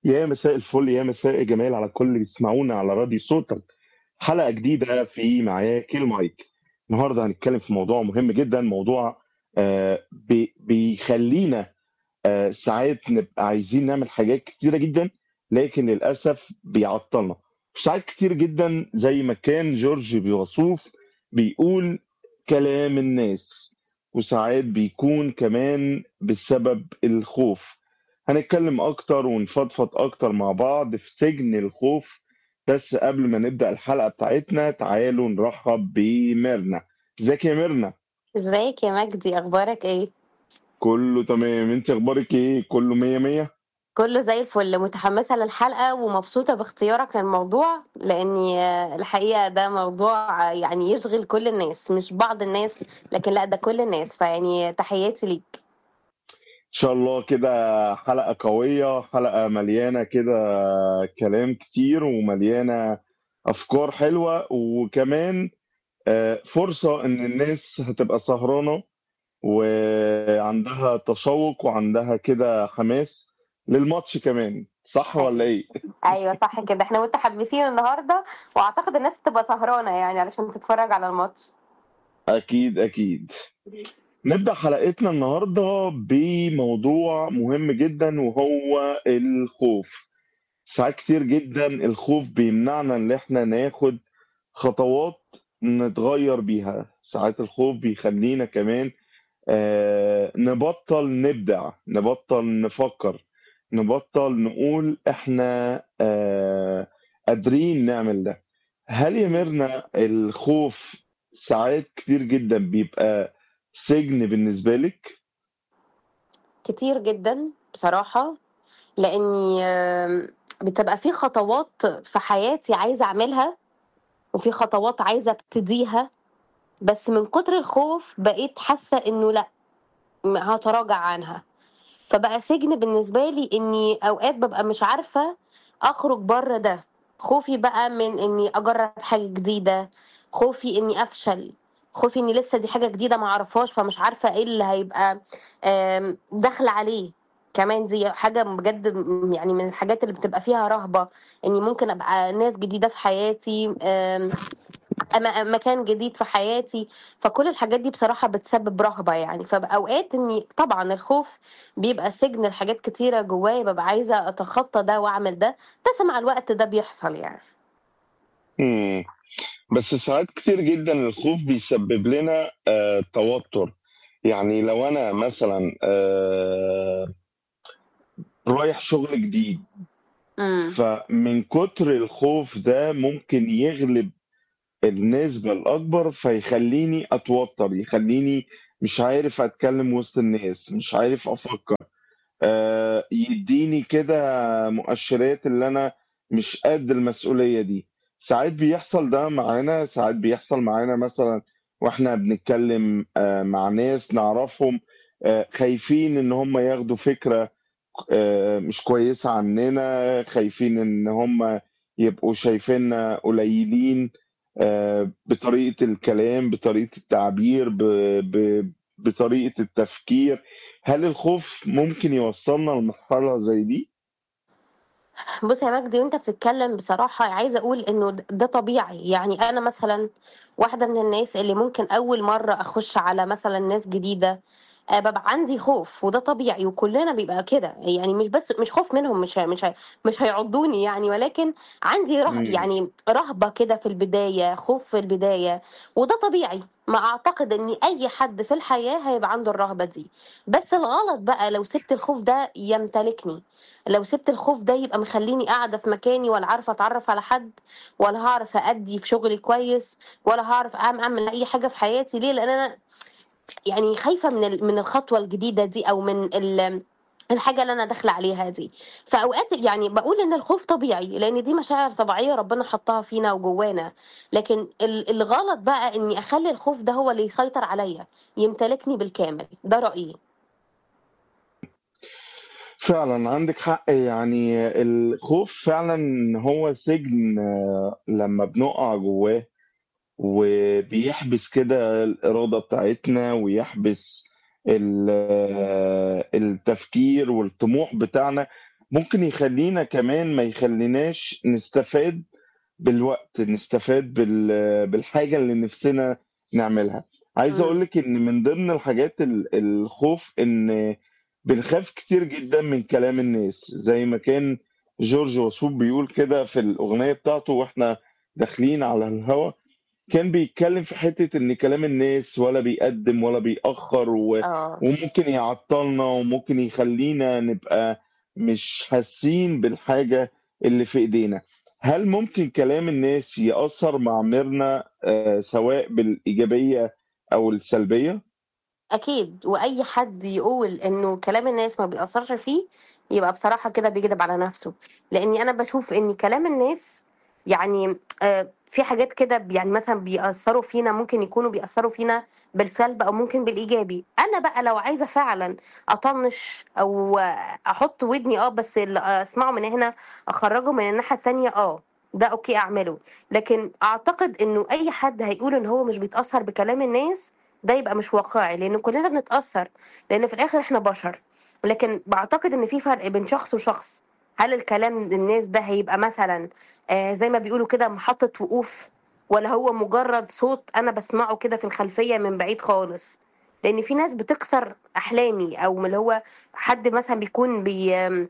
يا مساء الفل يا مساء الجمال على كل اللي بيسمعونا على راديو صوتك حلقة جديدة في معاك المايك النهاردة هنتكلم في موضوع مهم جدا موضوع آه، بي- بيخلينا آه، ساعات نبقى عايزين نعمل حاجات كتيرة جدا لكن للأسف بيعطلنا ساعات كتير جدا زي ما كان جورج بيوصوف بيقول كلام الناس وساعات بيكون كمان بسبب الخوف هنتكلم أكتر ونفضفض أكتر مع بعض في سجن الخوف بس قبل ما نبدأ الحلقة بتاعتنا تعالوا نرحب بميرنا ازيك يا ميرنا ازيك يا مجدي اخبارك ايه كله تمام انت اخبارك ايه كله مية مية كله زي الفل متحمسه للحلقه ومبسوطه باختيارك للموضوع لاني آه، الحقيقه ده موضوع آه، يعني يشغل كل الناس مش بعض الناس لكن لا ده كل الناس فيعني تحياتي ليك ان شاء الله كده حلقة قوية حلقة مليانة كده كلام كتير ومليانة افكار حلوة وكمان آه، فرصة ان الناس هتبقى سهرانة وعندها تشوق وعندها كده حماس للماتش كمان صح ولا ايه؟ ايوه صح كده احنا متحمسين النهارده واعتقد الناس تبقى سهرانه يعني علشان تتفرج على الماتش اكيد اكيد نبدأ حلقتنا النهاردة بموضوع مهم جدا وهو الخوف ساعات كتير جدا الخوف بيمنعنا ان احنا ناخد خطوات نتغير بيها ساعات الخوف بيخلينا كمان آه نبطل نبدع نبطل نفكر نبطل نقول احنا آه قادرين نعمل ده هل يا ميرنا الخوف ساعات كتير جدا بيبقى سجن بالنسبة لك؟ كتير جدا بصراحه لاني آم، بتبقى في خطوات في حياتي عايزه اعملها وفي خطوات عايزه ابتديها بس من كتر الخوف بقيت حاسه انه لا م- هتراجع عنها فبقى سجن بالنسبه لي اني اوقات ببقى مش عارفه اخرج بره ده خوفي بقى من اني اجرب حاجه جديده خوفي اني افشل خوفي اني لسه دي حاجه جديده ما اعرفهاش فمش عارفه ايه اللي هيبقى آم، داخله عليه كمان دي حاجه بجد م- يعني من الحاجات اللي بتبقى فيها رهبه اني ممكن ابقى ناس جديده في حياتي آم، أما- مكان جديد في حياتي فكل الحاجات دي بصراحة بتسبب رهبة يعني فأوقات إني طبعا الخوف بيبقى سجن لحاجات كتيرة جوايا ببقى عايزة أتخطى ده وأعمل ده بس مع الوقت ده بيحصل يعني مم. بس ساعات كتير جدا الخوف بيسبب لنا آه توتر يعني لو انا مثلا آه رايح شغل جديد امم فمن كتر الخوف ده ممكن يغلب النسبة الأكبر فيخليني أتوتر يخليني مش عارف أتكلم وسط الناس مش عارف أفكر آه يديني كده مؤشرات اللي أنا مش قد المسؤولية دي ساعات بيحصل ده معانا ساعات بيحصل معانا مثلا واحنا بنتكلم آه مع ناس نعرفهم آه خايفين ان هم ياخدوا فكرة آه مش كويسة عننا خايفين ان هم يبقوا شايفيننا قليلين آه بطريقة الكلام بطريقة التعبير ب... ب... بطريقة التفكير هل الخوف ممكن يوصلنا لمرحلة زي دي؟ بص يا مجدي وانت بتتكلم بصراحة عايزة اقول انه د- ده طبيعي يعني انا مثلا واحدة من الناس اللي ممكن اول مرة اخش على مثلا ناس جديدة آه، ببقى عندي خوف وده طبيعي وكلنا بيبقى كده يعني مش بس مش خوف منهم مش هي- مش هي- مش هيعضوني يعني ولكن عندي ره مم. يعني رهبة كده في البداية خوف في البداية وده طبيعي ما اعتقد ان اي حد في الحياة هيبقى عنده الرهبة دي بس الغلط بقى لو سبت الخوف ده يمتلكني لو سبت الخوف ده يبقى مخليني قاعدة في مكاني ولا عارفة اتعرف على حد ولا هعرف ادي في شغلي كويس ولا هعرف أعم- اعمل اي حاجة في حياتي ليه لان انا يعني خايفة من ال- من الخطوة الجديدة دي او من ال الحاجة اللي أنا داخلة عليها دي فأوقات يعني بقول إن الخوف طبيعي لأن دي مشاعر طبيعية ربنا حطها فينا وجوانا لكن ال- الغلط بقى إني أخلي الخوف ده هو اللي يسيطر عليا يمتلكني بالكامل ده رأيي فعلا عندك حق يعني الخوف فعلا هو سجن آه، لما بنقع جواه وبيحبس كده الإرادة بتاعتنا ويحبس ال- التفكير والطموح بتاعنا ممكن يخلّينا كمان ما يخلّيناش نستفاد بالوقت، نستفاد بال بالحاجة اللي نِفْسنا نعملها. عايز أقول إمم. لِك إن من ضمن الحاجات ال الخوف إن بنخاف كتير جدًا من كلام الناس، زي ما كان جورج وسوف بيقول كده في الأغنية بتاعته وإحنا داخلين على الهوا، كان بيتكلّم في حتّة إن كلام الناس ولا بيقدّم ولا بيأخّر و آه. وممكن يعطّلنا وممكن يخلّينا نبقى مش حاسين بالحاجة اللي في إيدينا. هل ممكن كلام الناس يأثّر مع ميرنا آآ سواء بالإيجابية أو السلبية؟ أكيد، وأي حد يقول إنه كلام الناس ما بيأثّرش فيه، يبقى بصراحة كده بيكدب على نَفْسه، لإني أنا باشوف إن كلام الناس يعني آآ في حاجات كده ب يعني مثلًا بيأثّروا فينا ممكن يكونوا بيأثّروا فينا بالسلب أو ممكن بالإيجابي، أنا بقى لو عايزة فعلًا أطنّش أو أحُط ودني آه، بس اللي أسمعه من هنا أخرّجه من الناحية التانية آه، ده أوكي أعمله، لكن أعتقد إنه أي حد هيقول إن هو مش بيتأثّر بكلام الناس، ده يبقى مش واقعي، لإن كُلّنا بنتأثّر، لإن في الآخر إحنا بشر، لكن باعتقد إن في فرق بين شخص وشخص، هل الكلام الناس ده هيبقى مثلًا آآ زي ما بيقولوا كده محطة وقوف، والّا هو مجرّد صوت أنا باسمعه كده في الخلفية من بعيد خالص؟ لإن في ناس بتكسر أحلامي أو من اللي هو حد مثلًا بيكون بي آمم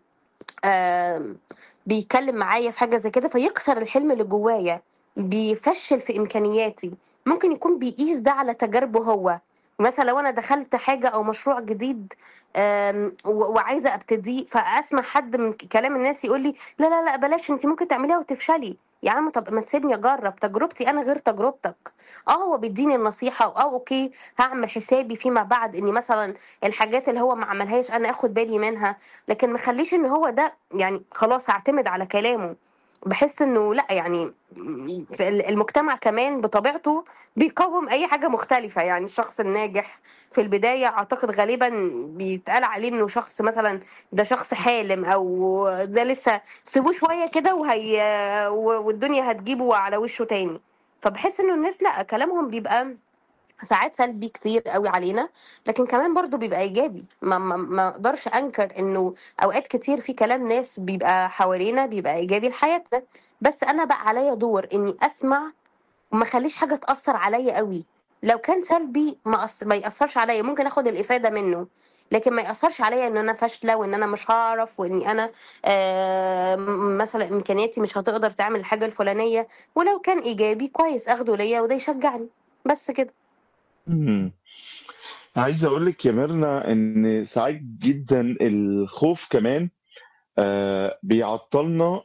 آمم بيتكلّم معايا في حاجة زي كده فيكسر الحلم اللي جوّايا، بيفشّل في إمكانياتي، ممكن يكون بيقيس ده على تجاربه هو، مثلًا لو أنا دخلت حاجة أو مشروع جديد آمم و وعايزة أبتديه، فأسمع حد من ك كلام الناس يقول لي: "لا، لا، لأ بلاش أنتِ ممكن تعمليها وتفشلي." يا عم طَب ما تسيبني أجرّب، تجربتي أنا غير تجربتك، آه هو بيدّيني النصيحة وآه أوكي هاعمل حسابي فيما بعد إني مثلًا الحاجات اللي هو ما عملهاش أنا آخُد بالي منها، لكن ما اخلّيش إن هو ده يعني خلاص أعتمد على كلامه، باحس إنه لأ يعني م في ال المجتمع كمان بطبيعته بيقوّم أي حاجة مختلفة، يعني الشخص الناجح في البداية أعتقد غالبًا بيتقال عليه إنه شخص مثلًا ده شخص حالم أو ده لسه سيبوه شوية كده وهي و والدنيا هتجيبه على وشه تاني، فباحس إنه الناس لأ كلامهم بيبقى ساعات سلبي كتير أوي علينا، لكن كمان برضه بيبقى إيجابي، ما ما ما أقدرش أنكر إنه أوقات كتير في كلام ناس بيبقى حوالينا بيبقى إيجابي لحياتنا، بس أنا بقى عليّا دور إني أسمع وما اخلّيش حاجة تأثّر عليّا أوي، لو كان سلبي ما أث ما يأثّرش عليّا، ممكن آخُد الإفادة منّه، لكن ما يأثّرش عليّا إن أنا فاشلة وإن أنا مش هاعرف وإني أنا آآ م مثلًا إمكانياتي مش هتقدر تعمل الحاجة الفلانية، ولو كان إيجابي كويس آخده ليّا وده يشجّعني، بس كده. إمم. عايز أقول لِك يا ميرنا إن ساعات جدًا الخوف كمان آآ بيعطّلنا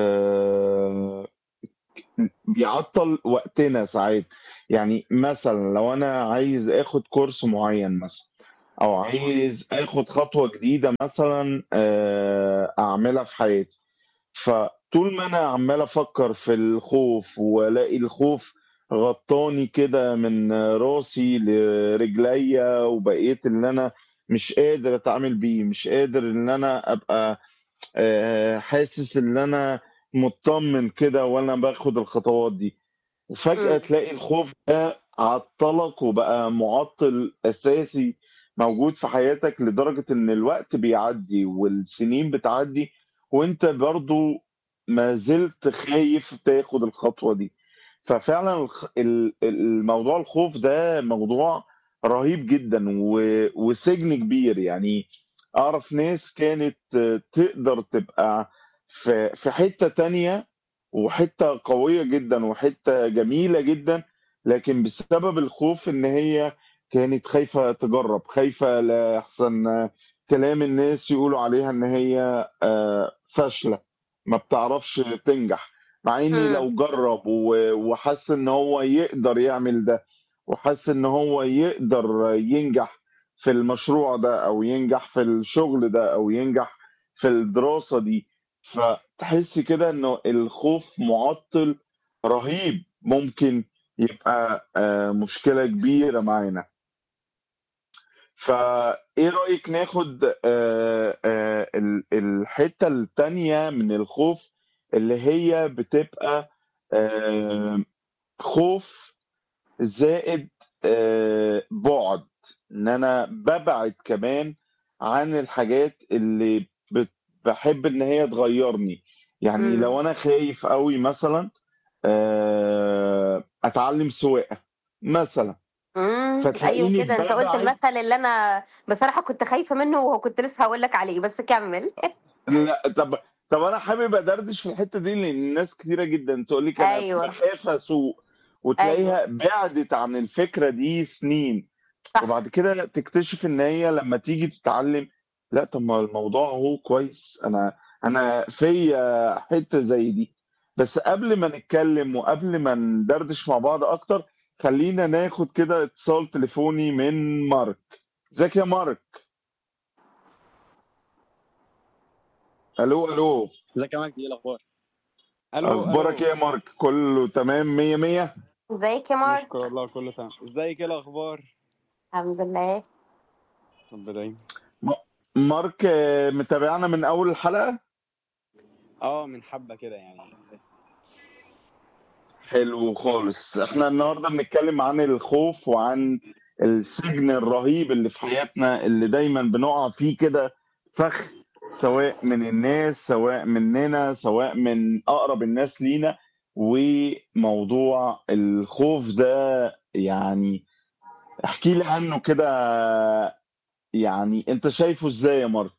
آآ م بيعطّل وقتنا ساعات، يعني مثلًا لو أنا عايز آخُد كورس معيّن مثلًا أو عايز آخُد خطوة جديدة مثلًا آآ أعملها في حياتي، فطول ما أنا عمّال أفكّر في الخوف وألاقي الخوف غطّاني كده من راسي لرجليّا وبقيت إن أنا مش قادر أتعامل بيه، مش قادر إن أنا أبقى آآ حاسس إن أنا متطمن كده وأنا باخد الخطوات دي، وفجأة إمم. تلاقي الخوف ده عطّلك وبقى مُعطِّل أساسي موجود في حياتك، لدرجة إن الوقت بيعدّي والسنين بتعدّي وأنت برضه ما زلت خايف تاخد الخطوة دي، ففعلًا الخ ال ال موضوع الخوف ده موضوع رهيب جدًا و وسجن كبير، يعني أعرف ناس كانت تقدر تبقى في في حتّة تانية وحتّة قوية جدًا وحتّة جميلة جدًا، لكن بسبب الخوف إن هي كانت خايفة تجرّب، خايفة لأحسن كلام الناس يقولوا عليها إن هي آآ فاشلة، ما بتعرفش تنجح، مع إن إمم. لو جرّب و وحَس إن هو يقدر يعمل ده، وحَس إن هو يقدر ينجح في المشروع ده أو ينجح في الشغل ده أو ينجح في الدراسة دي، فتحسّي كده إنه الخوف مُعطِّل رهيب ممكن يبقى آآ مشكلة كبيرة معانا. فإيه رأيِك ناخد آآ آآ ال الحتّة التانية من الخوف اللي هي بتبقى آآ خوف زائد آآ بُعد، إن أنا بابعد كمان عن الحاجات اللي بت بحب ان هي تغيرني يعني امم لو انا خايف قوي مثلا آه، اتعلم سواقه مثلا امم ايوه فتلاقيني كده انت قلت ببعد المثل اللي انا بصراحه كنت خايفه منه وكنت لسه هقول لك عليه بس كمل لا طب طب انا حابب ادردش في الحته دي لان ناس كتيره جدا تقول لك انا ايوه بخاف اسوق ايوه وتلاقيها بعدت عن الفكره دي سنين صح وبعد كده تكتشف ان هي لما تيجي تتعلم لا طب ما الموضوع هو كويس انا انا فيا حته زي دي بس قبل ما نتكلم وقبل ما ندردش مع بعض اكتر خلينا ناخد كده اتصال تليفوني من مارك ازيك يا مارك الو الو ازيك يا مجدي ايه الاخبار الو اخبارك ايه الو يا مارك كله تمام مية مية ازيك يا مارك نشكر الله كله تمام ازيك ايه الاخبار الحمد لله رب دايما م- مارك آه، متابعنا من اول الحلقة اه من حبه كده يعني حلو خالص احنا النهارده بنتكلم عن الخوف وعن السجن الرهيب اللي في حياتنا اللي دايما بنقع فيه كده فخ سواء من الناس سواء مننا سواء من اقرب الناس لينا وموضوع الخوف ده يعني احكي لي عنه كده يعني انت شايفه ازاي يا مارك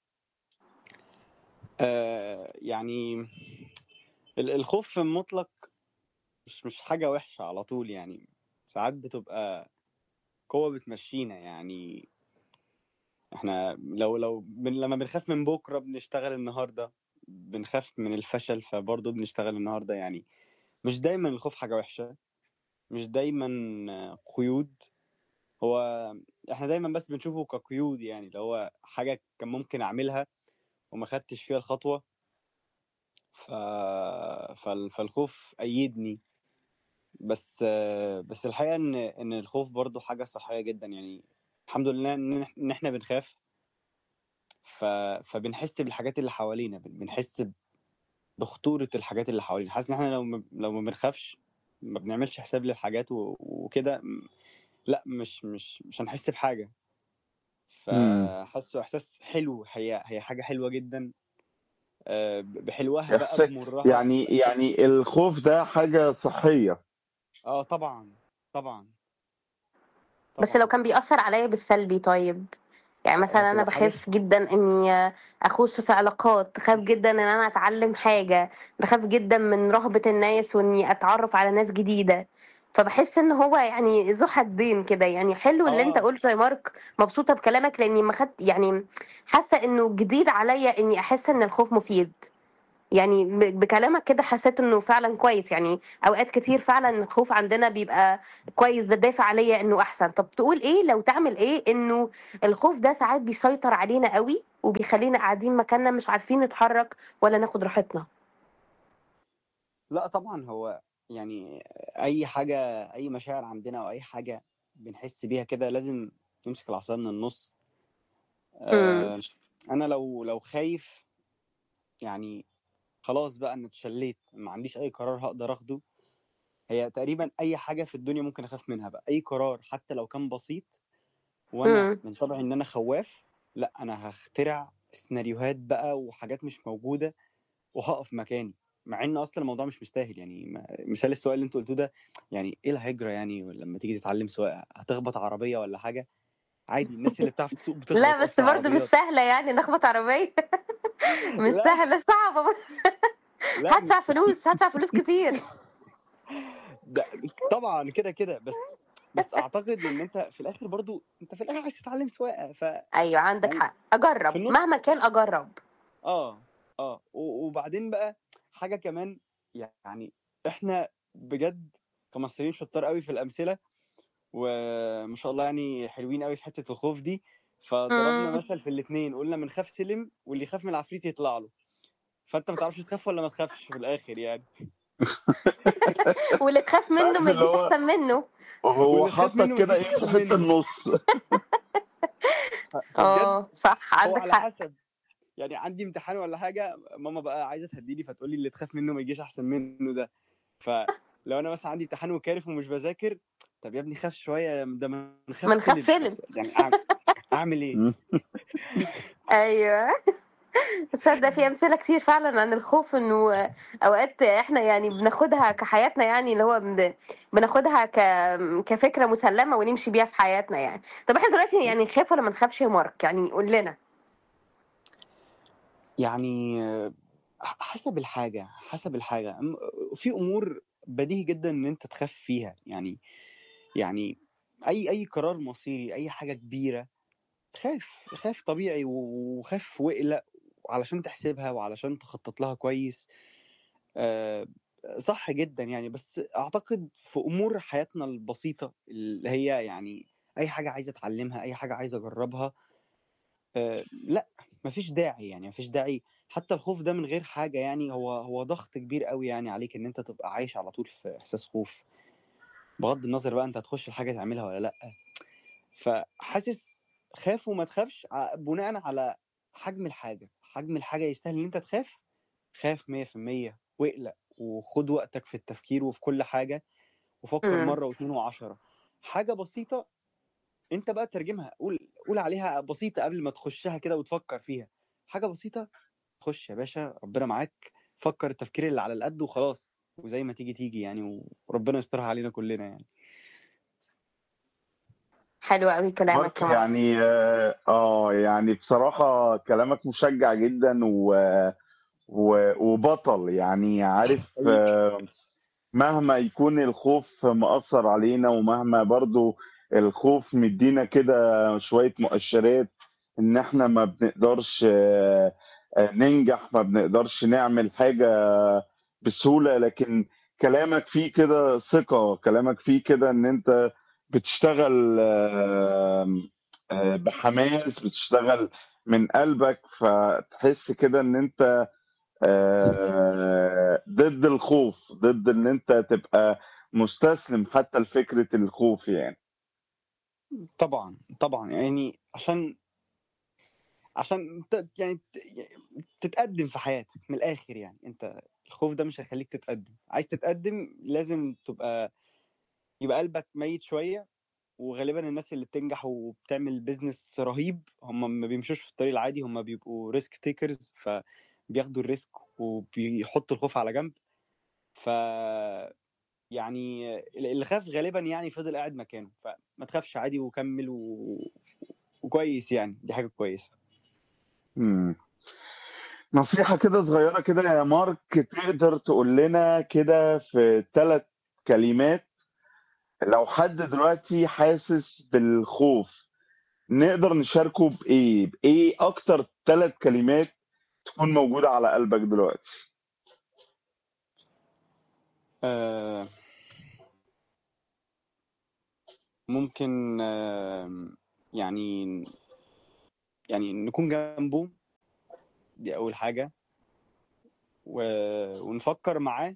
آه يعني ال- الخوف في المطلق مش مش حاجه وحشه على طول يعني ساعات بتبقى قوه بتمشينا يعني احنا لو لو بن لما بنخاف من بكره بنشتغل النهارده بنخاف من الفشل فبرضه بنشتغل النهارده يعني مش دايما الخوف حاجه وحشه مش دايما آه، قيود هو احنا دايما بس بنشوفه كقيود يعني اللي هو حاجة كان ممكن اعملها وما خدتش فيها الخطوة ف... فال... فالخوف أيدني بس بس الحقيقة ان ان الخوف برضو حاجة صحية جدا يعني الحمد لله ان إح- إن احنا بنخاف ف... فبنحس بالحاجات اللي حوالينا بن- بنحس بخطورة الحاجات اللي حوالينا حاسس ان احنا لو ما... لو ما بنخافش ما بنعملش حساب للحاجات و... وكده م- لا مش مش مش هنحس بحاجة امم فحاسه احساس حلو هي هي حاجه حلوه جدا آه، بحلوها بقى احساس بمرها يعني يعني الخوف ده حاجة صحية اه طبعا طبعا بس لو طبعا كان بيأثر عليا بالسلبي طيب يعني مثلا انا هتبقى حاجه بخاف جدا اني اخش في علاقات بخاف جدا ان انا اتعلم حاجة بخاف جدا من رهبة الناس واني اتعرف على ناس جديدة فبحس ان هو يعني ذو حدين كده يعني حلو اللي انت اه قلته يا مارك مبسوطة بكلامك لاني ما خدت يعني حاسة انه جديد عليا اني احس ان الخوف مفيد يعني ب- بكلامك كده حسيت انه فعلا كويس يعني اوقات كتير فعلا الخوف عندنا بيبقى كويس ده دافع عليا انه احسن طب تقول ايه لو تعمل ايه انه الخوف ده ساعات بيسيطر علينا قوي وبيخلينا قاعدين مكاننا مش عارفين نتحرك ولا ناخد راحتنا لا طبعا هو يعني اي حاجه اي مشاعر عندنا او اي حاجه بنحس بيها كده لازم نمسك العصا من النص امم آه، انا لو لو خايف يعني خلاص بقى انا اتشليت ما عنديش اي قرار هقدر اخده هي تقريبا اي حاجه في الدنيا ممكن اخاف منها بقى اي قرار حتى لو كان بسيط وانا امم من طبعي ان انا خواف لا انا هخترع سيناريوهات بقى وحاجات مش موجوده وهقف مكاني مع ان اصلا الموضوع مش مستاهل يعني ما- مثال السؤال اللي انت قلته ده يعني ايه الهجرة يعني لما تيجي تتعلم سواقه هتخبط عربيه ولا حاجه عادي الناس اللي بتعرف تسوق بتخبط لا بس اصلا برضه مش عربيات سهلة يعني نخبط عربية مش لا سهلة صعبة لا هدفع فلوس هدفع فلوس كتير ده طبعا كده كده بس بس اعتقد ان انت في الاخر برضو انت في الاخر عايز تتعلم سواقه ف ايوه عندك يعني حق في اجرب النص مهما كان اجرب اه اه و- وبعدين بقى حاجه كمان يعني احنا بجد كمصريين شطار قوي في الامثله وما شاء الله يعني حلوين قوي في حته الخوف دي فضربنا امم مثل في الاثنين قلنا من خاف سلم واللي يخاف من العفريت يطلع له فانت ما تعرفش تخاف ولا ما تخافش في الاخر يعني واللي تخاف منه عارف ما اللي يجيش هو احسن منه هو واللي تخاف حطك منه ما كده يجيش ايه في احسن الحتة منه النص فبجد اه صح هو عندك على حق حسب يعني عندي امتحان ولا حاجه ماما بقى عايزه تهديني فتقول لي اللي تخاف منه ما يجيش احسن منه ده فلو انا مثلا عندي امتحان وكارف ومش بذاكر طب يا ابني خاف شويه ده من خاف من خاف سلم طب سلم يعني اعمل, أعمل ايه مم. ايوه تصدق في امثله كتير فعلا عن الخوف انه اوقات احنا يعني بناخدها كحياتنا يعني اللي هو بن- بناخدها ك... كفكره مسلمه ونمشي بيها في حياتنا يعني طب احنا دلوقتي يعني نخاف ولا ما نخافش يا مارك يعني قول لنا يعني آه، حسب الحاجة حسب الحاجة أم- في أمور بديهي جدا إن أنت تخاف فيها يعني يعني أي أي قرار مصيري أي حاجة كبيرة خاف خاف طبيعي وخاف واقلق علشان تحسبها وعلشان تخطط لها كويس آه، صح جدا يعني بس أعتقد في أمور حياتنا البسيطة اللي هي يعني أي حاجة عايزة أتعلمها أي حاجة عايزة أجربها آه، لا مفيش داعي يعني مفيش داعي حتى الخوف ده من غير حاجة يعني هو هو ضغط كبير قوي يعني عليك ان انت تبقى عايش على طول في احساس خوف بغض النظر بقى انت هتخش الحاجة تعملها ولا لا فحاسس خاف وما تخافش ع- بناء على حجم الحاجة حجم الحاجة يستاهل ان انت تخاف خاف 100% واقلق وخد وقتك في التفكير وفي كل حاجة وفكر امم مرة واثنين وعشرة حاجة بسيطة انت بقى ترجمها قول قول عليها بسيطة قبل ما تخشها كده وتفكر فيها حاجة بسيطة خش يا باشا ربنا معاك فكر التفكير اللي على القد وخلاص وزي ما تيجي تيجي يعني وربنا يسترها علينا كلنا يعني حلو قوي كلامك مارك يا مارك يعني اه آه، يعني بصراحة كلامك مشجع جدا و... و... وبطل يعني عارف حقيقي آه، مهما يكون الخوف مأثر علينا ومهما برضو الخوف مدينا كده شوية مؤشرات ان احنا ما بنقدرش آه، آه، ننجح ما بنقدرش نعمل حاجة بسهولة لكن كلامك فيه كده ثقة كلامك فيه كده ان انت بتشتغل آه، آه، بحماس بتشتغل من قلبك فتحس كده ان انت آه، ضد الخوف ضد ان انت تبقى مستسلم حتى لفكرة الخوف يعني طبعا طبعا يعني عشان عشان ت- يعني ت- تتقدم في حياتك من الاخر يعني انت الخوف ده مش هيخليك تتقدم عايز تتقدم لازم تبقى يبقى قلبك ميت شوية وغالبا الناس اللي بتنجح وبتعمل بيزنس رهيب هم ما بيمشوش في الطريق العادي هم بيبقوا ريسك تيكرز فبياخدوا الريسك وبيحطوا الخوف على جنب ف يعني اللي خاف غالبا يعني فضل قاعد مكانه فما تخافش عادي وكمل و... وكويس يعني دي حاجة كويسة مم. نصيحة كده صغيرة كده يا مارك تقدر تقول لنا كده في ثلاث كلمات لو حد دلوقتي حاسس بالخوف نقدر نشاركه بإيه؟ بإيه أكتر ثلاث كلمات تكون موجودة على قلبك دلوقتي؟ آه ممكن آه يعني يعني نكون جنبه دي أول حاجة و... ونفكر معاه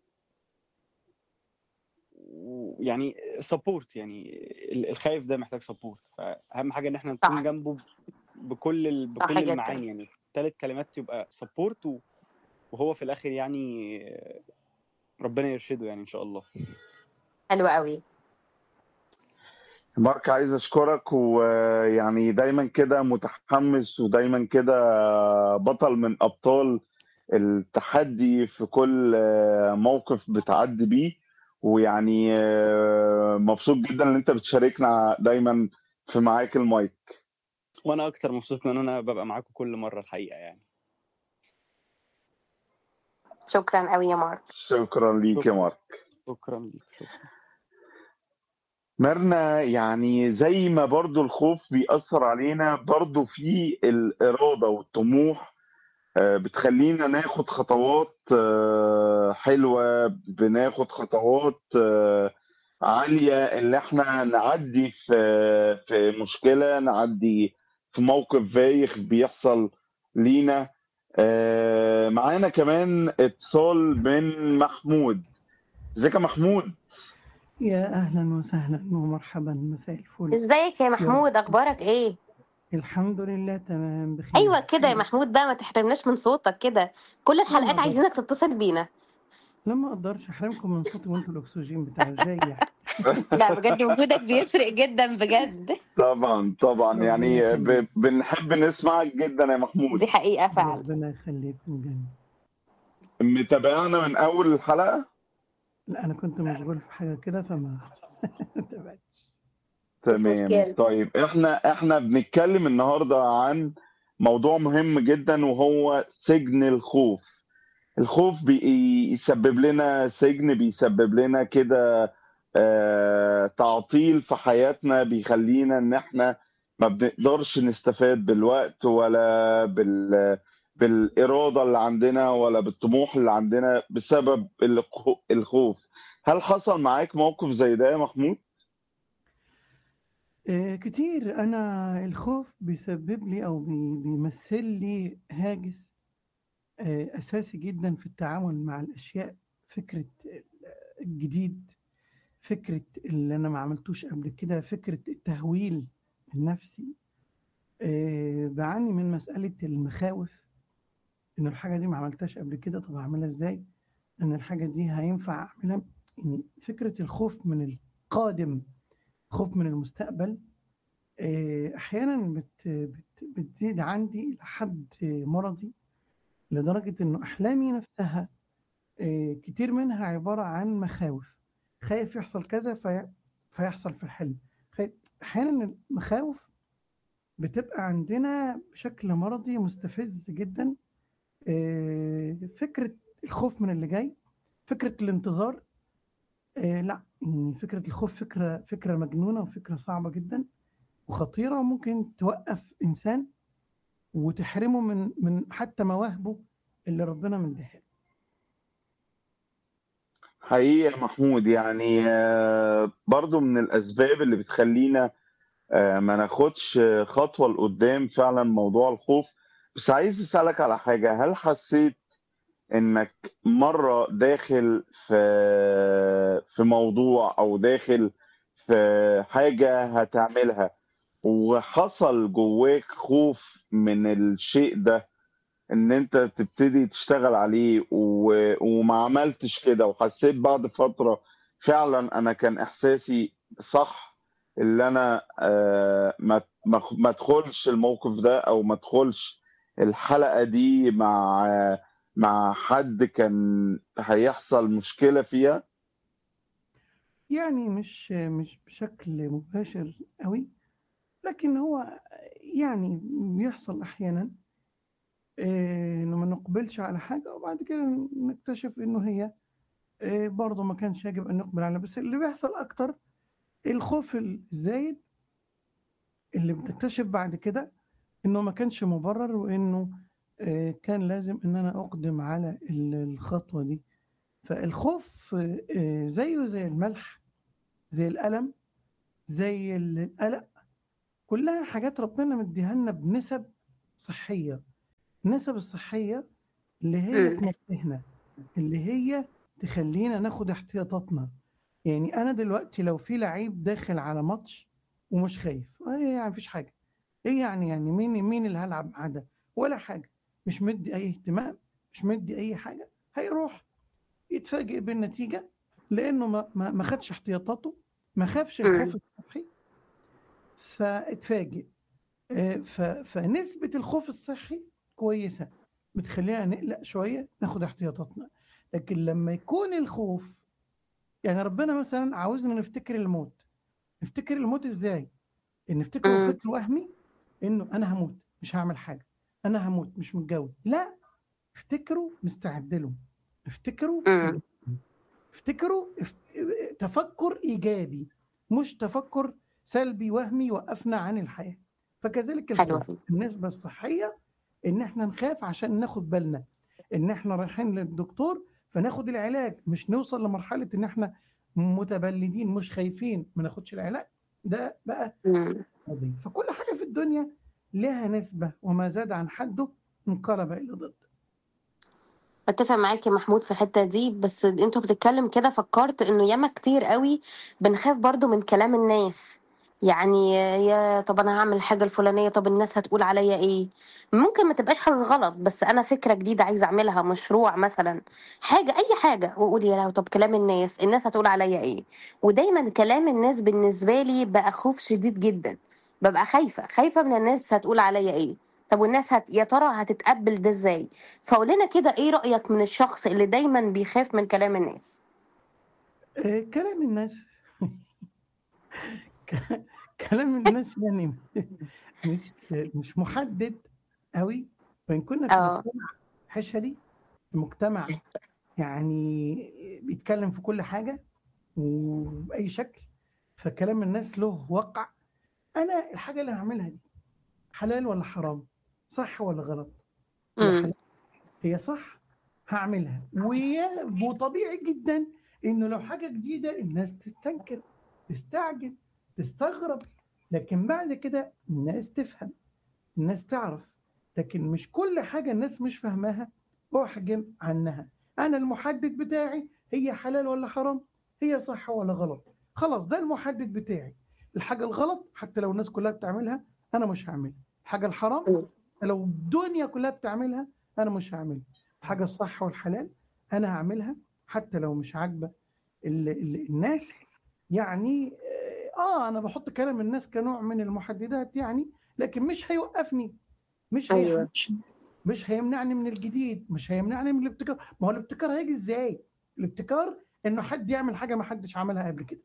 ويعني سبورت يعني ال- الخايف ده محتاج سبورت فأهم حاجة إن احنا نكون صح جنبه بكل ال... صح بكل جدا المعاني يعني ثلاث كلمات يبقى سبورت و... وهو في الآخر يعني ربنا يرشده يعني إن شاء الله حلو قوي مارك عايز أشكرك ويعني دايما كده متحمس ودايما كده بطل من أبطال التحدي في كل موقف بتعدي بيه ويعني مبسوط جدا ان انت بتشاركنا دايما في معاك المايك وأنا أكتر مبسوط إن أنا ببقى معاكم كل مرة الحقيقة يعني شكرا قوي يا مارك شكرا ليك يا شكرا مارك شكرا ليك شكرا مرنا يعني زي ما برضو الخوف بيأثر علينا برضو في الإرادة والطموح آه، بتخلينا ناخد خطوات آه، حلوة بناخد خطوات آه، عالية اللي احنا نعدي في في مشكلة نعدي في موقف بايخ بيحصل لينا آه، معانا كمان اتصال من محمود ازيك يا محمود يا أهلا وسهلا ومرحبا مساء الفل ازيك يا يا محمود اخبارك ايه الحمد لله تمام بخير ايوه كده يا بخير محمود بقى ما تحرمناش من صوتك كده كل لا الحلقات ما عايزينك تتصل بينا لا ما اقدرش احرمكم من صوتي وانتوا الاكسجين بتاع ازاي يعني لا بجد وجودك بيفرق جدا بجد طبعا طبعا ربنا يعني يخليك. ب... بنحب نسمعك جدا يا محمود دي حقيقة فعلا ربنا يخليكم جميعا متابعنا من اول الحلقة لا انا كنت مشغول في حاجه كده فما ما تابعتش تمام مشكلة. طيب احنا احنا بنتكلم النهارده عن موضوع مهم جدا وهو سجن الخوف الخوف بيسبب لنا سجن بيسبب لنا كده آه تعطيل في حياتنا بيخلينا ان احنا ما بنقدرش نستفاد بالوقت ولا بال بالإرادة اللي عندنا ولا بالطموح اللي عندنا بسبب الخو- الخوف هل حصل معاك موقف زي ده يا محمود؟ آه، كتير انا الخوف بيسبب لي او بي- بيمثل لي هاجس آه، اساسي جدا في التعامل مع الاشياء فكره الجديد فكره اللي انا ما عملتوش قبل كده فكره التهويل النفسي آه، بعاني من مساله المخاوف ان الحاجه دي ما عملتهاش قبل كده طب اعملها ازاي ان الحاجه دي هينفع اعملها يعني فكره الخوف من القادم خوف من المستقبل آه، احيانا بت بت بتزيد عندي لحد مرضي لدرجه انه احلامي نفسها آه، كتير منها عباره عن مخاوف خايف يحصل كذا في فيحصل في الحلم خايف احيانا المخاوف بتبقى عندنا بشكل مرضي مستفز جدا آه، فكره الخوف من اللي جاي فكره الانتظار آه لا يعني فكرة الخوف فكرة فكرة مجنونة وفكرة صعبة جدا وخطيرة وممكن توقف إنسان وتحرمه من من حتى مواهبه اللي ربنا مديها له. حقيقي يا محمود يعني آه، برضو من الأسباب اللي بتخلينا آه، ما ناخدش خطوة لقدام فعلا موضوع الخوف بس عايز أسألك على حاجة هل حسيت إنك مرة داخل في في موضوع أو داخل في حاجة هتعملها وحصل جواك خوف من الشيء ده ان انت تبتدي تشتغل عليه و... وما عملتش كده وحسيت بعد فترة فعلا انا كان احساسي صح اللي انا آه، ما ما ما ادخلش الموقف ده او ما ادخلش الحلقة دي مع مع حد كان هيحصل مشكلة فيها يعني مش مش بشكل مباشر قوي لكن هو يعني بيحصل أحيانا آه، إنه ما نقبلش على حاجة وبعد كده نكتشف إنه هي آه، برضه ما كانش يجب أن نقبل عليها بس اللي بيحصل أكتر الخوف الزايد اللي بتكتشف بعد كده انه ما كانش مبرر وانه آه، كان لازم ان انا اقدم على ال- الخطوة دي فالخوف آه، آه، زيه زي الملح زي الألم زي ال- القلق كلها حاجات ربنا مديها لنا بنسب صحية النسب الصحية اللي هي مم. تنبهنا اللي هي تخلينا ناخد احتياطاتنا يعني انا دلوقتي لو في لعيب داخل على ماتش ومش خايف ايه يعني مفيش حاجه ايه يعني يعني مين مين اللي هلعب معاه ده ولا حاجه مش مدي اي اهتمام مش مدي اي حاجه هيروح يتفاجئ بالنتيجه لانه ما ما ما خدش احتياطاته ما خافش الخوف الصحي فاتفاجئ آه، ف- فنسبه الخوف الصحي كويسه بتخلينا نقلق شويه ناخد احتياطاتنا لكن لما يكون الخوف يعني ربنا مثلا عاوزنا نفتكر الموت نفتكر الموت ازاي ان نفتكره مم. فكر وهمي انه انا هموت مش هعمل حاجه انا هموت مش متجوز لا افتكروا مستعد له افتكروا مم. افتكروا افت... تفكر ايجابي مش تفكر سلبي وهمي يوقفنا عن الحياه فكذلك حلو الخوف النسبه الصحيه ان احنا نخاف عشان ناخد بالنا ان احنا رايحين للدكتور فناخد العلاج مش نوصل لمرحله ان احنا متبلدين مش خايفين ما ناخدش العلاج ده بقى مم. قضيه فكل حاجه في الدنيا لها نسبه وما زاد عن حده انقلب الى ضد اتفق معاك يا محمود في الحته دي بس انتوا بتتكلم كده فكرت انه ياما كتير قوي بنخاف برضو من كلام الناس يعني يا طب انا هعمل الحاجه الفلانيه طب الناس هتقول عليا ايه ممكن ما تبقاش حاجه غلط بس انا فكره جديده عايزه اعملها مشروع مثلا حاجه اي حاجه واقول يا لهوي طب كلام الناس الناس هتقول عليا ايه ودايما كلام الناس بالنسبه لي بقى خوف شديد جدا ببقى خايفه خايفه من الناس هتقول عليا ايه طب والناس هت... يا ترى هتتقبل ده ازاي فقول لنا كده ايه رايك من الشخص اللي دايما بيخاف من كلام الناس آه، كلام الناس ك- كلام الناس يعني مش مش محدد قوي وإن كنا في اه مجتمع حشري مجتمع يعني بيتكلم في كل حاجة وبأي شكل فكلام الناس له وقع أنا الحاجة اللي هعملها دي حلال ولا حرام صح ولا غلط هي امم حلال هي صح هعملها ويا- وطبيعي جدا انه لو حاجه جديده الناس تستنكر تستعجل تستغرب لكن بعد كده الناس تفهم الناس تعرف لكن مش كل حاجه الناس مش فاهماها احجم عنها انا المحدد بتاعي هي حلال ولا حرام هي صح ولا غلط خلاص ده المحدد بتاعي الحاجه الغلط حتى لو الناس كلها بتعملها انا مش هعملها الحاجه الحرام لو الدنيا كلها بتعملها انا مش هعملها الحاجه الصح والحلال انا هعملها حتى لو مش عاجبه ال- ال- الناس يعني اه انا بحط كلام الناس كنوع من المحددات يعني لكن مش هيوقفني مش هي ايوه مش هيمنعني من الجديد مش هيمنعني من الابتكار ما هو الابتكار هيجي ازاي الابتكار انه حد يعمل حاجه ما حدش عملها قبل كده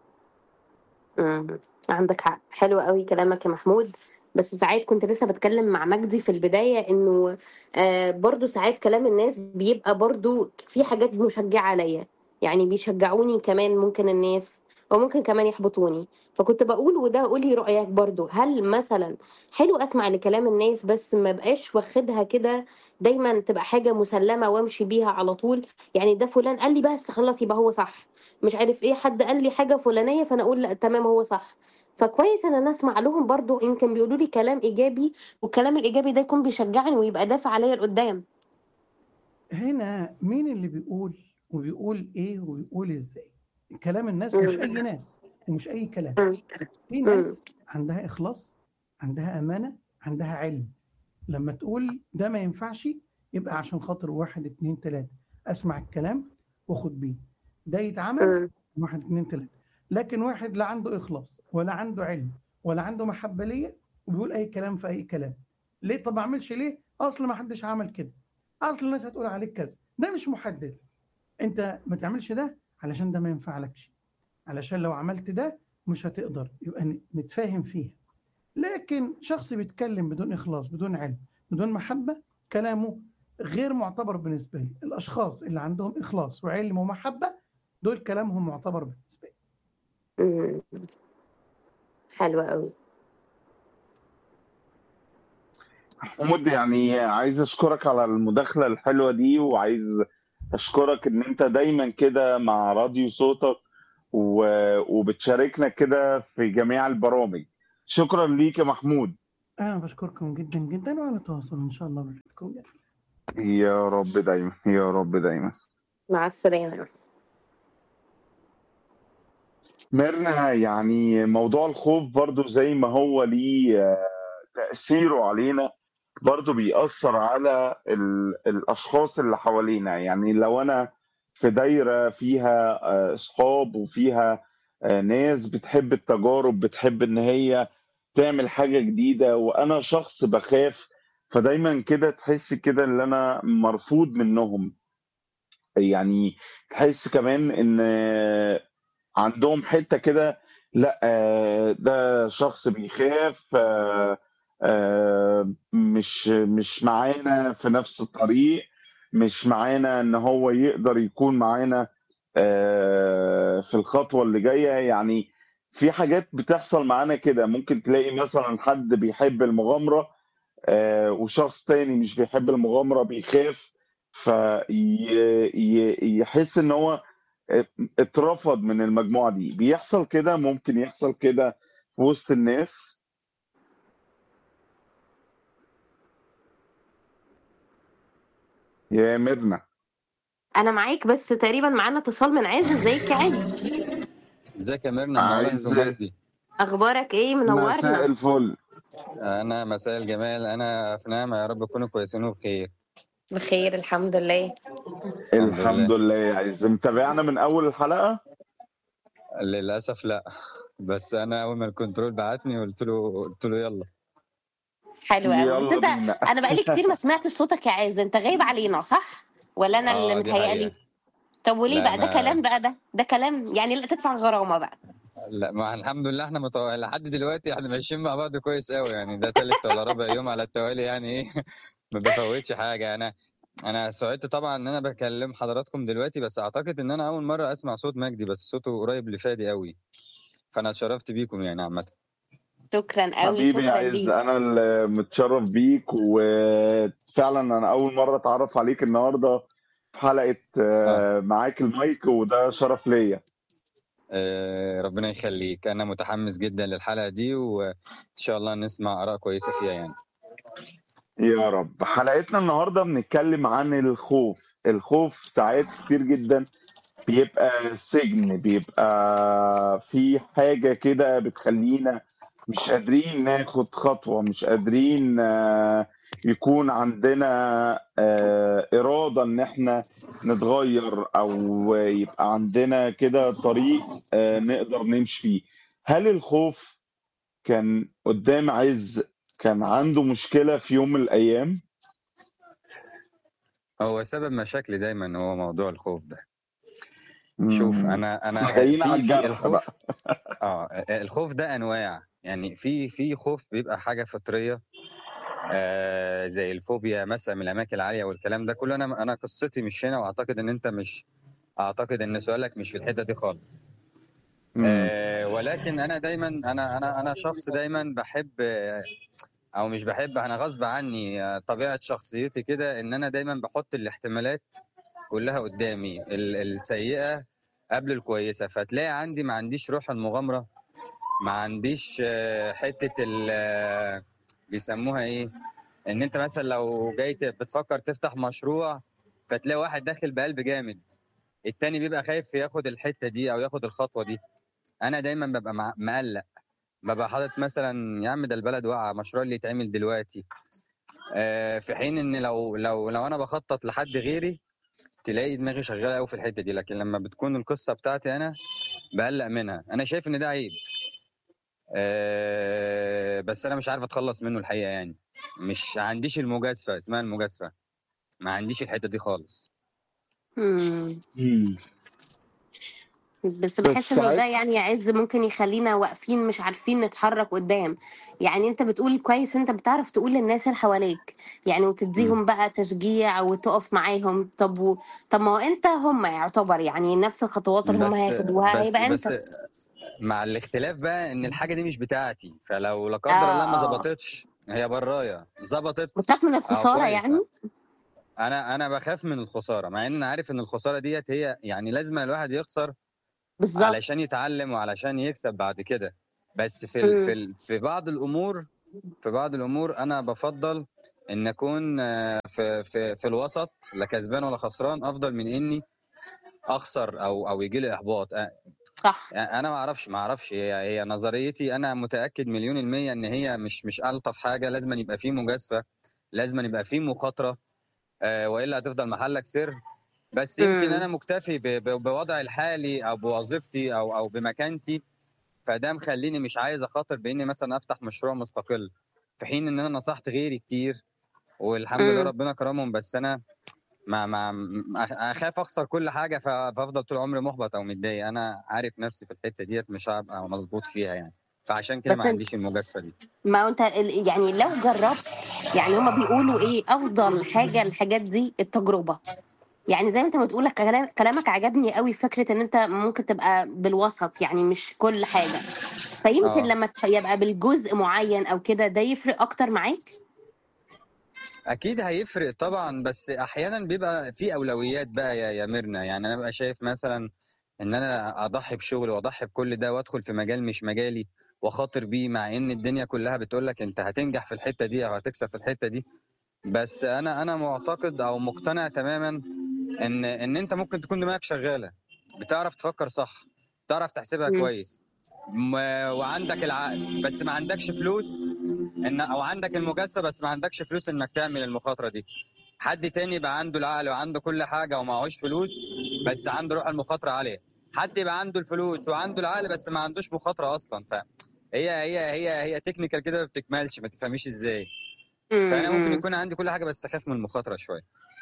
مم. عندك حق حلو قوي كلامك يا محمود بس ساعات كنت لسه بتكلم مع مجدي في البداية انه آه برضو ساعات كلام الناس بيبقى برضو في حاجات مشجعة عليا يعني بيشجعوني كمان ممكن الناس وممكن كمان يحبطوني فكنت بقول وده قولي رأيك برضو هل مثلا حلو اسمع لكلام الناس بس ما بقاش واخدها كده دايما تبقى حاجة مسلمة وامشي بيها على طول يعني ده فلان قال لي بس خلاص يبقى هو صح مش عارف ايه حد قال لي حاجه فلانيه فانا اقول لا تمام هو صح فكويس ان انا اسمع لهم برضو يمكن بيقولوا لي كلام ايجابي والكلام الايجابي ده يكون بيشجعني ويبقى دافع عليا لقدام هنا مين اللي بيقول وبيقول ايه وبيقول ازاي كلام الناس مش اي ناس ومش اي كلام مم. في ناس عندها اخلاص عندها امانه عندها علم لما تقول ده ما ينفعش يبقى عشان خاطر واحد اتنين تلاته اسمع الكلام واخد بيه ده يتعمل مم. واحد اتنين تلاته لكن واحد لا عنده اخلاص ولا عنده علم ولا عنده محبه ليا وبيقول اي كلام في اي كلام ليه طب ما اعملش ليه اصل ما حدش عمل كده اصل الناس هتقول عليك كذا ده مش محدد انت ما تعملش ده علشان ده ما ينفعلكش علشان لو عملت ده مش هتقدر يبقى ن- نتفاهم فيها لكن شخص بيتكلم بدون اخلاص بدون علم بدون محبه كلامه غير معتبر بالنسبه لي الاشخاص اللي عندهم اخلاص وعلم ومحبه دول كلامهم معتبر بالنسبه لي مم. حلو قوي محمود يعني عايز اشكرك على المداخلة الحلوة دي وعايز اشكرك ان انت دايما كده مع راديو صوتك و... وبتشاركنا كده في جميع البرامج شكرا ليك يا محمود انا بشكركم جدا جدا وعلى تواصل ان شاء الله بحياتكم يا رب دايما يا رب دايما مع السلامه ميرنا يعني موضوع الخوف برضو زي ما هو ليه آه، تأثيره علينا برضو بيأثر على ال... الأشخاص اللي حوالينا يعني لو أنا في دايرة فيها آه، أصحاب وفيها آه، ناس بتحب التجارب بتحب إن هي تعمل حاجة جديدة وأنا شخص بخاف فدايما كده تحس كده إن أنا مرفوض منهم يعني تحس كمان إن آه، عندهم حتة كده لا آه، ده شخص بيخاف آه، آه، مش مش معانا في نفس الطريق مش معانا ان هو يقدر يكون معانا آه، في الخطوة اللي جاية يعني في حاجات بتحصل معانا كده ممكن تلاقي مثلا حد بيحب المغامرة آه، وشخص تاني مش بيحب المغامرة بيخاف فيحس ان هو اترفض من المجموعة دي بيحصل كده ممكن يحصل كده في وسط الناس يا ميرنا انا معاك بس تقريبا معانا اتصال من عز ازيك يا عز ازيك يا ميرنا منورة انت عايز ومجدي اخبارك ايه مساء منورنا الفل انا مساء الجمال انا في نعمه يا رب تكونوا كويسين وبخير بخير الحمد لله الحمد الحمد لله لله يا عز متابعنا من اول الحلقه للاسف لا بس انا اول ما الكنترول بعتني قلت له قلت له يلا حلو قوي بس يلا انت بينا انا بقالي كتير ما سمعتش صوتك يا عايز انت غايب علينا صح ولا انا اللي اه دي متهيألي حقيقه طب وليه لا بقى ده انا كلام بقى ده ده كلام يعني لا تدفع غرامة بقى لا ما الحمد لله احنا متو... لحد دلوقتي احنا ماشيين مع بعض كويس قوي يعني ده تالت ولا رابع يوم على التوالي يعني ايه ما بفوتش حاجه انا انا سعدت طبعا ان انا بكلم حضراتكم دلوقتي بس اعتقد ان انا اول مره اسمع صوت مجدي بس صوته قريب لفادي قوي فانا اتشرفت بيكم يعني عامه شكرا قوي حبيبي يا شكرا عز ليك انا اللي متشرف بيك وفعلا انا اول مره اتعرف عليك النهارده في حلقه اه آه، معاك المايك وده شرف ليا آه، ربنا يخليك انا متحمس جدا للحلقه دي وان شاء الله نسمع اراء كويسه فيها يعني يا رب حلقتنا النهارده بنتكلم عن الخوف الخوف ساعات كتير جدا بيبقى سجن بيبقى في حاجة كده بتخلينا مش قادرين ناخد خطوة مش قادرين آه، يكون عندنا آه، إرادة إن إحنا نتغير أو يبقى عندنا كده طريق آه، نقدر نمشي فيه هل الخوف كان قدام عز كان عنده مشكلة في يوم من الأيام؟ هو سبب مشاكلي دايما هو موضوع الخوف ده شوف مم. انا انا جايين على في في الجرح الخوف بقى اه الخوف ده انواع يعني في في خوف بيبقى حاجه فطريه آه زي الفوبيا مثلا من الاماكن العاليه والكلام ده كله انا انا قصتي مش هنا واعتقد ان انت مش اعتقد ان سؤالك مش في الحته دي خالص مم. آه ولكن انا دايما انا انا انا شخص دايما بحب آه، او مش بحب انا غصب عني آه، طبيعه شخصيتي كده ان انا دايما بحط الاحتمالات كلها قدامي ال- السيئه قبل الكويسه فتلاقي عندي ما عنديش روح المغامره ما عنديش آه، حته ال آه، بيسموها ايه ان انت مثلا لو جاي ت- بتفكر تفتح مشروع فتلاقي واحد داخل بقلب جامد التاني بيبقى خايف ياخد الحته دي او ياخد الخطوه دي انا دايما ببقى مع- مقلق ببقى حاطط مثلا يا عم ده البلد واقعه مشروع اللي يتعمل دلوقتي آه، في حين ان لو لو لو انا بخطط لحد غيري تلاقي دماغي شغاله قوي في الحته دي لكن لما بتكون القصه بتاعتي انا بقلق منها انا شايف ان ده عيب أه بس انا مش عارف اتخلص منه الحقيقه يعني مش عنديش المجازفه اسمها المجازفه ما عنديش الحته دي خالص مم. مم. بس بس بحس انه ده ساعات يعني يعز ممكن يخلينا واقفين مش عارفين نتحرك قدام يعني انت بتقول كويس انت بتعرف تقول للناس اللي حواليك يعني مم. وتديهم بقى تشجيع وتقف معاهم طب و... طب ما هو انت هم يعتبر يعني نفس الخطوات اللي هم بس هياخدوها بس هيبقى بس انت مع الاختلاف بقى ان الحاجه دي مش بتاعتي فلو لا قدر الله ما اه اه ظبطتش هي برايا ظبطت بتخاف من اه الخسارة كويس يعني انا انا بخاف من الخساره مع ان انا عارف ان الخساره ديت هي يعني لازم الواحد يخسر بالظبط علشان يتعلم وعلشان يكسب بعد كده بس في ال في مم. ال في بعض الامور في بعض الامور انا بفضل ان اكون آه، في في في الوسط لا كسبان ولا خسران افضل من اني اخسر او او يجي لي احباط آه، صح انا ما اعرفش ما اعرفش هي هي نظريتي انا متاكد مليون الميه ان هي مش مش الطف حاجه لازم يبقى فيه مجازفه لازم يبقى فيه مخاطره آه، والا هتفضل محلك سر بس يمكن انا مم. مكتفي ب- ب- بوضعي الحالي او بوظيفتي او او بمكانتي فده مخليني مش عايز اخاطر باني مثلا افتح مشروع مستقل في حين ان انا نصحت غيري كتير والحمد لله مم. ربنا كرمهم بس انا ما ما ما- اخاف اخسر كل حاجه ف- فافضل طول عمري محبط او متضايق انا عارف نفسي في الحته ديت مش هبقى مظبوط فيها يعني فعشان كده بس ما انت عنديش المجازفه دي ما هو انت ال- يعني لو جربت يعني هما بيقولوا ايه افضل حاجه الحاجات دي التجربه يعني زي ما انت بتقول كلام كلامك عجبني قوي فكره ان انت ممكن تبقى بالوسط يعني مش كل حاجه فيمكن اه لما تح- يبقى بالجزء معين او كده ده يفرق اكتر معاك اكيد هيفرق طبعا بس احيانا بيبقى في اولويات بقى يا يا ميرنا يعني انا ببقى شايف مثلا ان انا اضحي بشغلي واضحي بكل ده وادخل في مجال مش مجالي واخاطر بيه مع ان الدنيا كلها بتقول لك انت هتنجح في الحته دي او هتكسب في الحته دي بس انا انا معتقد او مقتنع تماما ان ان انت ممكن تكون دماغك شغاله بتعرف تفكر صح بتعرف تحسبها مم. كويس م- وعندك العقل بس ما عندكش فلوس ان او عندك المجسة بس ما عندكش فلوس انك تعمل المخاطرة دي حد تاني يبقى عنده العقل وعنده كل حاجة ومعهوش فلوس بس عنده روح المخاطرة عالية حد يبقى عنده الفلوس وعنده العقل بس ما عندوش مخاطرة اصلا ف هي هي هي هي تكنيكال كده ما بتكملش ما تفهميش ازاي فانا ممكن امم يكون عندي كل حاجة بس اخاف من المخاطرة شوية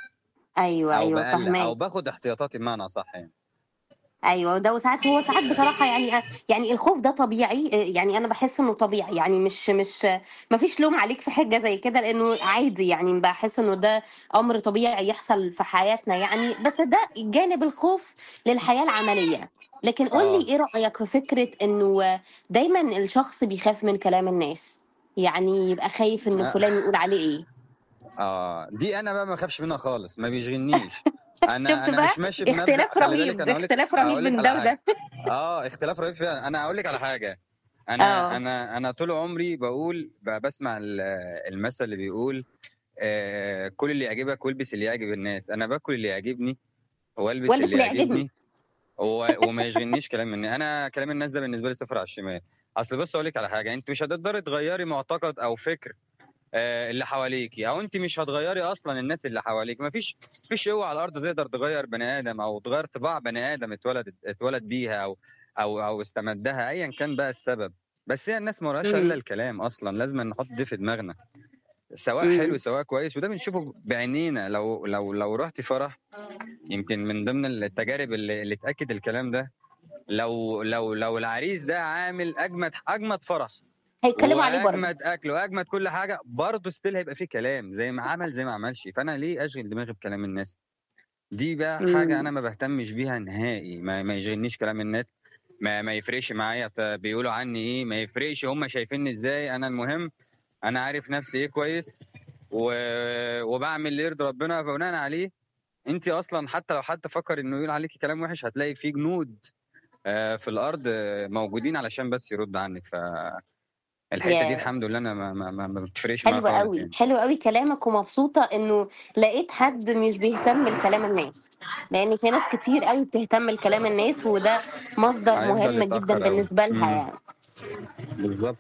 ايوه او ايوه بقلق او فهماك باخد احتياطاتي بمعنى صح يعني ايوه ده وساعات هو ساعات بصراحه يعني يعني الخوف ده طبيعي يعني انا بحس انه طبيعي يعني مش مش ما فيش لوم عليك في حاجه زي كده لانه عادي يعني بحس انه ده امر طبيعي يحصل في حياتنا يعني بس ده جانب الخوف للحياه العمليه لكن قول اه لي ايه رايك في فكره انه دايما الشخص بيخاف من كلام الناس يعني يبقى خايف ان آه. فلان يقول عليه ايه اه دي انا بقى ما بخافش منها خالص ما بيشغلنيش انا شفت انا بقى مش ماشي بمبدأ اختلاف خلي بالك رهيب انا اقول لك اختلاف رهيب اقول لك من على ده حاجه وده اه اختلاف رهيب فعلا انا اقول لك على حاجه انا اه انا انا طول عمري بقول ب- بسمع ال- المثل اللي بيقول آه كل اللي يعجبك والبس اللي يعجب الناس انا باكل اللي يعجبني والبس والبس اللي اللي يعجبني يعجبني و- وما يشغلنيش كلام مني انا كلام الناس ده بالنسبه لي صفر على الشمال اصل بص اقول لك على حاجه انت مش هتقدري تغيري معتقد او فكر آه، اللي حواليكي او انت مش هتغيري اصلا الناس اللي حواليك مفيش مفيش قوه على الارض تقدر تغير بني ادم او تغير طباع بني ادم اتولد اتولد بيها او او او استمدها ايا كان بقى السبب بس هي الناس ما وراهاش الا امم الكلام اصلا لازم نحط ده في دماغنا سواء حلو امم سواء كويس وده بنشوفه بعينينا لو لو لو رحتي فرح يمكن من ضمن التجارب اللي, اللي تاكد الكلام ده لو لو لو العريس ده عامل اجمد اجمد فرح هيتكلموا عليه برضه واجمد اكل واجمد كل حاجه برضه ستيل هيبقى فيه كلام زي ما عمل زي ما عملش فانا ليه اشغل دماغي بكلام الناس دي بقى حاجه انا امم ما بهتمش بيها نهائي ما, ما يشغلنيش كلام الناس ما, ما يفرقش معايا ف- بيقولوا عني ايه ما يفرقش هم شايفيني ازاي انا المهم انا عارف نفسي ايه كويس و... وبعمل اللي يرضي ربنا فبناء عليه انت اصلا حتى لو حد فكر انه يقول عليكي كلام وحش هتلاقي فيه جنود آه، في الارض آه، موجودين علشان بس يرد عنك فالحته دي يا الحمد لله انا ما, ما, ما ما بتفرقش معايا حلو خالص قوي يعني حلو قوي كلامك ومبسوطة انه لقيت حد مش بيهتم لكلام الناس لان في ناس كتير قوي بتهتم لكلام الناس وده مصدر هيفضل مهم جدا يتاخر قوي بالنسبة لها امم يعني بالظبط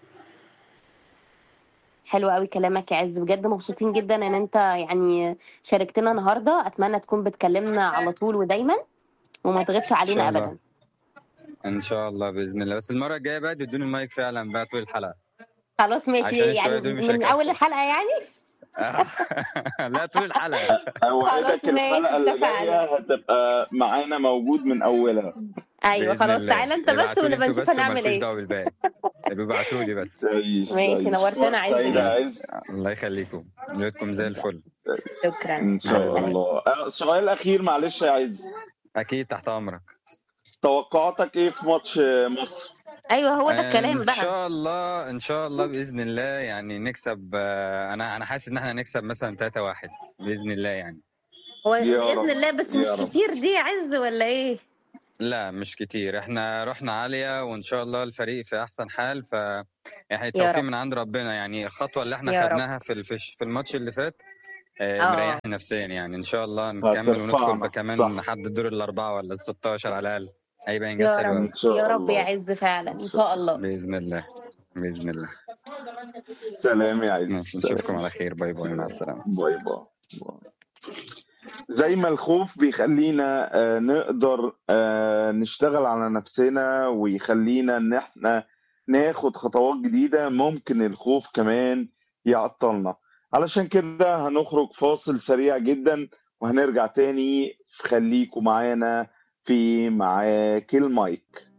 حلو قوي كلامك يا عز بجد مبسوطين جدا ان انت يعني شاركتنا النهاردة اتمنى تكون بتكلمنا على طول ودايما وما تغيبش ان علينا شاء الله ابدا ان شاء الله باذن الله بس المره الجايه بقى تدوني المايك فعلا بقى طول الحلقه خلاص ماشي عشان الشويه يعني دول مش من اول هيكفوا الحلقة يعني لا طول الحلقه اوعدك خلاص ماشي الحلقه اللي اتفقنا جايه هتبقى معانا موجود من اولها ايوه باذن خلاص الله تعالى انت بس ابعتوا لي ونبقى انتوا نشوف بس هنعمل ومالكوش ايه دعوه بالباقي ابعتوا لي بس تعيش ماشي تعيش نورتنا وقت عز سعيد يا جدا عز الله يخليكم ليلتكم زي الفل شكرا ان مع شاء السلامة الله آه، سؤال اخير معلش يا عز اكيد تحت امرك توقعاتك ايه في ماتش مصر ايوه هو ده الكلام ان بقى شاء الله ان شاء الله باذن الله يعني نكسب آه، انا انا حاسس ان احنا نكسب مثلا 3 1 باذن الله يعني هو يا باذن رب الله بس مش يا رب كتير دي عز ولا ايه لا مش كتير احنا رحنا عالية وان شاء الله الفريق في احسن حال ف يعني يا التوفيق رب من عند ربنا يعني الخطوة اللي احنا يا رب خدناها في الفش في الماتش اللي فات آه، اه مريحنا نفسيا يعني ان شاء الله نكمل وندخل هترفعنا بكمان صح لحد الدور الاربعة ولا ال 16 على الاقل هيبقى انجاز يا حلو رب قوي ان شاء يا رب يا الله عز فعلا ان ان شاء شاء الله الله باذن الله باذن الله سلام يا عز ماشي سلام نشوفكم على خير باي باي مع السلامة باي باي باي. زي ما الخوف بيخلينا آه، نقدر آه، نشتغل على نفسنا ويخلينا ان احنا ناخد خطوات جديدة ممكن الخوف كمان يعطلنا علشان كده هنخرج فاصل سريع جدا وهنرجع تاني خليكم معانا في معاك المايك